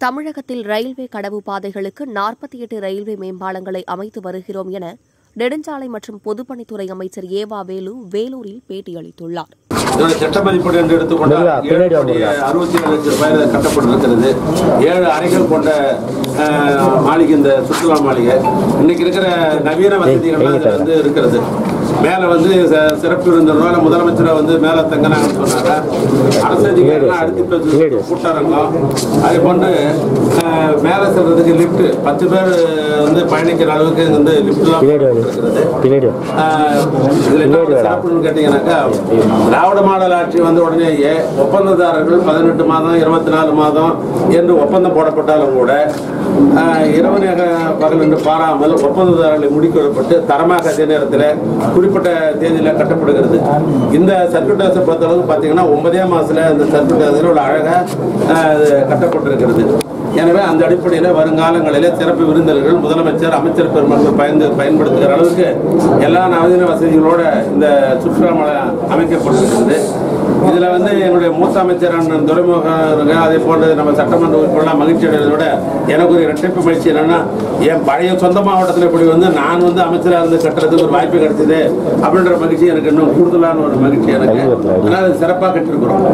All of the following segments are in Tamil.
தமிழகத்தில் ரயில்வே கடவு பாதைகளுக்கு நாற்பத்தி எட்டு ரயில்வே மேம்பாலங்களை அமைத்து வருகிறோம் என நெடுஞ்சாலை மற்றும் பொதுப்பணித்துறை அமைச்சர் ஏவா வேலு வேலூரில் பேட்டியளித்துள்ளார் இதோட திட்ட மதிப்பீடு என்று எடுத்துக்கொண்டால் முருகா, ஏழு பின்னாடி வா, கோடி முருகா. அறுபத்தி ஏழு லட்சம் ரூபாயில் கட்டப்பட்டிருக்கிறது ஏழு அறைகள் கொண்ட அஹ், மாளிகை இந்த சுற்றுலா மாளிகை இன்னைக்கு இருக்கிற நவீன வசதிகள்லாம் இதுல வந்து இருக்கிறது மேலே வந்து ச- சிறப்பு விருந்தினரோட முதலமைச்சரை வந்து மேலே தங்கினாங்கன்னு சொன்னாங்க அரசு அதிகாரிகள் அடுத்து பேச கூட்டரங்கம் அதே போன்று அஹ், மேலே செல்றதுக்கு லிஃப்ட் பத்து பேர் வந்து பயணிக்கிற அளவுக்கு வந்து லிஃப்ட்லாம் பின்னாடி வந்து இருக்கிறது பின்னாடி வா. ஆஹ் இதுல என்ன ஒரு சிறப்புன்னு கேட்டீங்கன்னாக்கா திராவிட மாடல் ஆட்சி வந்த உடனேயே ஒப்பந்ததாரர்கள் பதினெட்டு மாதம் இருபத்தி நாலு மாதம் என்று ஒப்பந்தம் போடப்பட்டாலும் கூட ஆஹ் இரவு நேர பகல் என்று பாராமல் ஒப்பந்ததாரர்களை முடிக்கப்பட்டு தரமாக அதே நேரத்தில் குறிப்பிட்ட தேதியில் கட்டப்படுகிறது இந்த சர்க்கியூட் ஹவுஸை பொறுத்தளவுக்கு பார்த்தீங்கன்னா ஒன்பதே மாசத்துல இந்த சர்க்கியூட் ஹவுஸில் ஒரு அழகாக கட்டப்பட்டிருக்கிறது எனவே அந்த அடிப்படையில் வருங்காலங்களில் சிறப்பு விருந்தினர்கள் முதலமைச்சர் அமைச்சர் பெருமக்கள் பயந்து பயன்படுத்துகிற அளவுக்கு எல்லா நவீன வசதிகளோட இந்த சுற்றுலா மலை அமைக்கப்பட்டிருக்கிறது இதில் வந்து எங்களுடைய மூத்த அமைச்சர் அண்ணன் துறைமுக அதே போன்று நம்ம சட்டமன்ற உறுப்பினர்லாம் மகிழ்ச்சி அடைவதோட எனக்கு ஒரு இரட்டிப்பு மகிழ்ச்சி என்னன்னா என் பழைய சொந்த மாவட்டத்தில் இப்படி வந்து நான் வந்து அமைச்சராக இருந்து கட்டுறதுக்கு ஒரு வாய்ப்பு கிடைச்சது அப்படின்ற மகிழ்ச்சி எனக்கு இன்னும் கூடுதலான ஒரு மகிழ்ச்சி எனக்கு அதனால் அது சிறப்பாக கட்டிருக்கிறோம்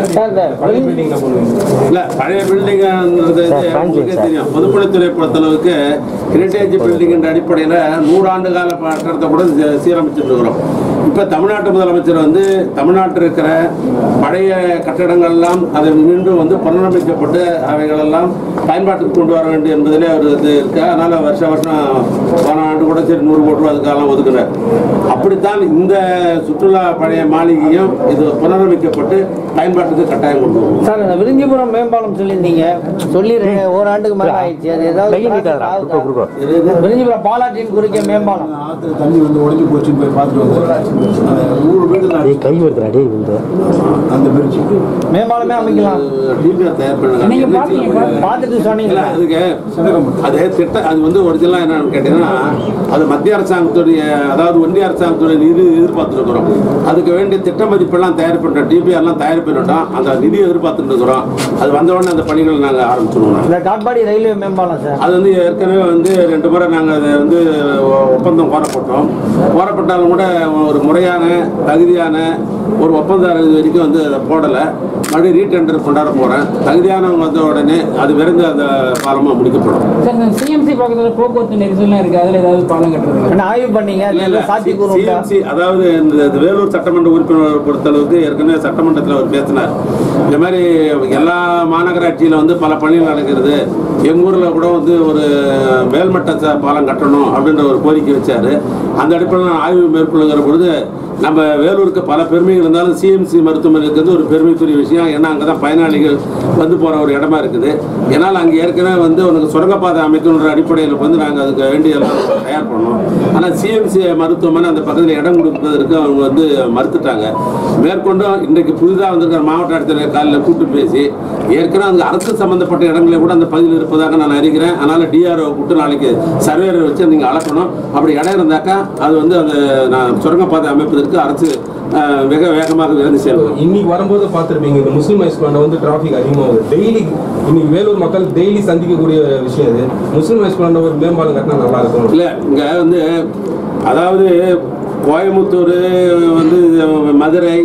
இல்ல பழைய பில்டிங்ன்றது சார், உங்களுக்கே சார். தெரியும் பொதுப்பணித்துறை பொறுத்தளவுக்கு ஹெரிட்டேஜ் பில்டிங் என்ற அடிப்படையில் நூறாண்டு கால கட்டடத்தை கூட சீ- சீரமைச்சிட்டு இருக்கிறோம் இப்போ தமிழ்நாட்டு முதலமைச்சர் வந்து தமிழ்நாட்டில் இருக்கிற பழைய கட்டடங்கள்லாம் அதை மீண்டும் வந்து புனரமைக்கப்பட்டு அவைகளெல்லாம் பயன்பாட்டுக்கு கொண்டு வர வேண்டும் என்பதிலே அவர் இது இருக்கு அதனால வருஷ வருஷம் போன ஆண்டு கூட சரி நூறு கோடி ரூபா அதுக்கெல்லாம் ஒதுக்குறார் அப்படித்தான் இந்த சுற்றுலா பழைய மாளிகையும் இது புனரமைக்கப்பட்டு பயன்பாட்டுக்கு கட்டாயம் கொண்டு வரும் சார் இந்த விருந்திபுரம் மேம்பாலம் சொல்லியிருந்தீங்க சொல்லி ரெ- ஓராண்டுக்கு மேல ஆயிடுச்சு அது ஏதாவது கையை நீட்டாதடா, குறுக்க, குறுக்க. விருந்திபுரம் பாலாற்றின் குறுக்கே மேம்பாலம் ஆத்துல தண்ணி வந்து உடஞ்சி போச்சுன்னு போய் பார்த்துட்டு வந்தேன் அந்த நூறு வீடு நான் டேய் கை வருதுடா டேய் இந்த அந்த பிரிட்ஜ் மேம்பாலமே அமைக்கலாம் டிபிஆர் தயார் பண்ணுங்க நீங்க பாத்தீங்க பார்த்துட்டு இல்ல சொன்னீங்களா அதுக்கு அது திட்ட அது வந்து ஒரிஜினலா என்னன்னு கேட்டீங்கன்னா அது மத்திய அரசாங்கத்துடைய அதாவது ஒன்றிய அரசாங்கத்துடைய நிதி எதிர்பார்த்துருக்குறோம் அதுக்கு வேண்டிய திட்ட மதிப்பெல்லாம் தயார் பண்றோம் டிபிஆர்லாம் தயார் பண்ணிட்டோம் அந்த நிதி எதிர்பார்த்துட்டு இருக்கிறோம் அது வந்த உடனே அந்த பணிகளை நாங்கள் ஆரம்பிச்சிடுவோம் இந்த காட்பாடி ரயில்வே மேம்பாலம் சார் அது வந்து ஏற்கனவே வந்து ரெண்டு முறை நாங்கள் அதை வந்து ஒ- ஒப்பந்தம் கோரப்பட்டோம் கோரப்பட்டாலும் கூட ஒரு முறையான தகுதியான ஒரு ஒப்பந்தம் இது வரைக்கும் வந்து அதை போடலை மறுபடியும் ரீடெண்டர் கொண்டாட போகிறேன் தகுதியானவங்க வந்த உடனே அது விரைந்து அந்த பாலமாக முடிக்கப்படும் சார் இந்த சிஎம்சி பக்கத்துல போக்குவரத்து நெரிசல்லாம் இருக்கு அதுல ஏதாவது பாலம் கட்டுறது என்ன ஆய்வு பண்ணீங்க இல்ல, அது இல்ல, சாத்தி சி- கூறும் CMC, அதாவது இந்த இந்த வேலூர் சட்டமன்ற உறுப்பினர் பொறுத்தளவுக்கு ஏற்கனவே சட்டமன்றத்தில் அவர் பேசினார் இந்த மாதிரி எல்லா மாநகராட்சியில் வந்து பல பணிகள் நடக்கிறது எங்கள் ஊரில் கூட வந்து ஒரு மேல்மட்ட ச- பாலம் கட்டணும் அப்படின்ற ஒரு கோரிக்கை வச்சாரு அந்த அடிப்படையில் நான் ஆய்வு மேற்கொள்ளுகிற பொழுது நம்ம வேலூருக்கு பல பெருமைகள் இருந்தாலும் சிஎம்சி மருத்துவமனை இருக்கிறது ஒரு பெருமைக்குரிய விஷயம் ஏன்னா அங்கே தான் பயனாளிகள் வந்து போகிற ஒரு இடமா இருக்குது ஏன்னால் அங்கே ஏற்கனவே வந்து உனக்கு சுரங்கப்பாதை அமைக்கணுன்ற அடிப்படையில் வந்து நாங்கள் அதுக்கு வேண்டிய எல்லாம் தயார் பண்ணோம் ஆனால் சிஎம்சி மருத்துவமனை அந்த பக்கத்தில் இடம் கொடுப்பதற்கு அவங்க வந்து மறுத்துட்டாங்க மேற்கொண்டும் இன்றைக்கு புதிதாக வந்திருக்கிற மாவட்ட ஆட்சியர் காலையில் கூட்டு பேசி ஏற்கனவே அந்த அரசு சம்பந்தப்பட்ட இடங்களே கூட அந்த பகுதியில் இருப்பதாக நான் அறிகிறேன் அதனால் டிஆர்ஓ கூப்பிட்டு நாளைக்கு சர்வேரை வச்சு நீங்கள் அளக்கணும் அப்படி இடம் இருந்தாக்கா அது வந்து அந்த நான் சுரங்கப்பாதை அமைப்பதற்கு அரசு அஹ், மிக வேகமாக விரைந்து செயல்படும் இன்னைக்கு வரும்போது பார்த்துருப்பீங்க இந்த முஸ்லீம் ஹைஸ்கூலில் வந்து டிராஃபிக் அதிகமாகுது டெய்லி இன்னைக்கு வேலூர் மக்கள் டெய்லி சந்திக்கக்கூடிய விஷயம் இது முஸ்லீம் ஹைஸ்கூலில் ஒரு மேம்பாலம் கட்டினா நல்லா இருக்கும் இல்லை இங்கே வந்து அதாவது கோயம்புத்தூர் வந்து மதுரை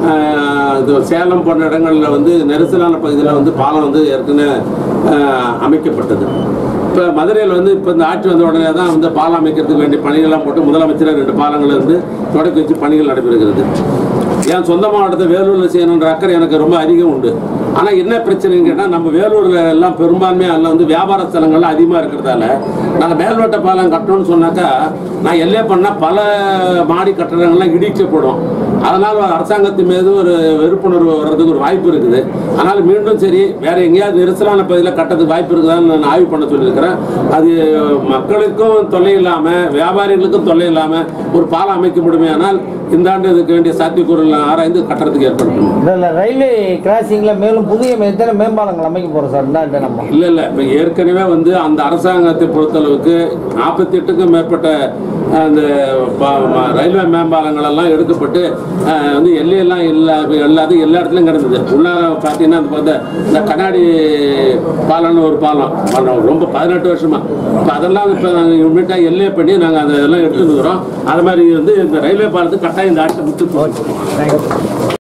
ஆஹ், இது சேலம் போன்ற இடங்களில் வந்து நெரிசலான பகுதியில் வந்து பாலம் வந்து ஏற்கனவே ஆஹ், அமைக்கப்பட்டது இப்போ மதுரையில் வந்து இப்போ இந்த ஆட்சி வந்த உடனே தான் வந்து பாலம் அமைக்கிறதுக்கு வேண்டிய பணிகள்லாம் போட்டு முதலமைச்சர் ரெண்டு பாலங்கள் இருந்து தொடக்கி வச்சு பணிகள் நடைபெறுகிறது என் சொந்த மாவட்டத்தை வேலூரில் செய்யணுன்ற அக்கறை எனக்கு ரொம்ப அதிகம் உண்டு ஆனால் என்ன பிரச்சனைன்னு கேட்டால் நம்ம வேலூரில் எல்லாம் பெரும்பான்மையாக அதில் வந்து வியாபார ஸ்தலங்கள்லாம் அதிகமாக இருக்கிறதால நாங்கள் மேல்வட்ட பாலம் கட்டணும்னு சொன்னாக்கா நான் எல்லே பண்ணால் பல மாடி கட்டடங்கள்லாம் இடிக்கப்படும் அதனால் அரசாங்கத்து மீது ஒரு வெறுப்புணர்வு வர்றதுக்கு ஒரு வாய்ப்பு இருக்குது அதனால் மீண்டும் சரி வேற எங்கேயாவது நெரிசலான பகுதியில் கட்டறதுக்கு வாய்ப்பு இருக்குதான்னு நான் ஆய்வு பண்ண சொல்லியிருக்கிறேன் அது மக்களுக்கும் தொல்லை இல்லாமல் வியாபாரிகளுக்கும் தொல்லை இல்லாமல் ஒரு பாலம் அமைக்க முடியுமே ஆனால் இந்த ஆண்டு இதுக்கு வேண்டிய சாத்தியக்கூறுகள் ஆராய்ந்து கட்டுறதுக்கு ஏற்பாடு பண்ணுவோம் இல்ல இல்ல ரயில்வே கிராசிங்ல மேலும் புதிய எத்தனை மேம்பாலங்கள் அமைக்க போறோம் சார் இந்த ஆண்டு நம்ம இல்ல இல்ல இப்ப ஏற்கனவே வந்து அந்த அரசாங்கத்தை பொறுத்தளவுக்கு நாற்பத்தி எட்டுக்கும் மேற்பட்ட அஹ், அந்த ப- ம- ரயில்வே மேம்பாலங்கள் எல்லாம் எடுக்கப்பட்டு அஹ், வந்து எல்லையெல்லாம் இல்ல எல்லாது எல்லா இடத்துலயும் கிடந்தது உள்ளார பார்த்தீங்கன்னா அந்த பார்த்த இந்த கண்ணாடி பாலம்னு ஒரு பாலம் பாலம் ரொம்ப பதினெட்டு வருஷமா இப்போ அதெல்லாம் இப்போ நாங்கள் இம்மிடியாக எல்லையை பண்ணி நாங்கள் அதை எல்லாம் எடுத்துட்டு இருக்கிறோம் அது மாதிரி வந்து இந்த ரயில்வே பாலத்துக்கு கட்டாயம் இந்த ஆட்சி முத்து